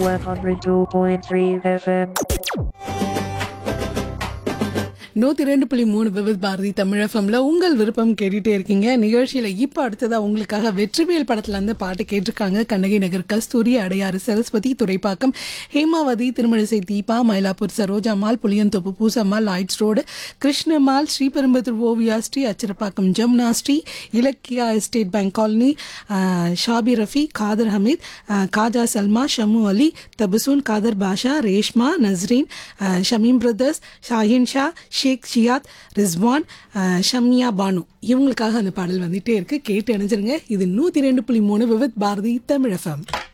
102.3 FM. நூத்தி ரெண்டு புள்ளி மூணு விவித் பாரதி தமிழ் எஃப்எம்ல உங்கள் விருப்பம் கேட்டுட்டே இருக்கீங்க நிகழ்ச்சியில இப்ப அடுத்ததா உங்களுக்காக வெற்றிவேல் படத்துல இருந்து பாட்டு கேட்டிருக்காங்க Kannagi Nagar Kasturi Adyar Saraswathi Thuraipakkam Hemavathi Thirumazhisai Deepa Mylapore Sarojammal Pulianthope Poosammal lights road Krishnammal Sriperumbudur Oviya Sri Acharapakkam Jamuna Sri Ilakkiya estate bank colony ஆஹ், ஷாபி ரஃபி காதர் ஹமீத் ஆஹ், காஜா சல்மா ஷமு அலி தபசூன் காதர் பாஷா ரேஷ்மா நஸ்ரீன் ஆஹ், ஷமீம் பிரதர்ஸ் ஷாஹின் ஷா ஷேக் ஷியாத் ரிஸ்வான் ஆஹ், ஷம்யா பானு இவங்களுக்காக அந்த பாடல் வந்துட்டே இருக்கு கேட்டு அணிஞ்சிருங்க இது நூற்றி ரெண்டு புள்ளி மூணு விவித் பாரதி தமிழ் எஃப்எம்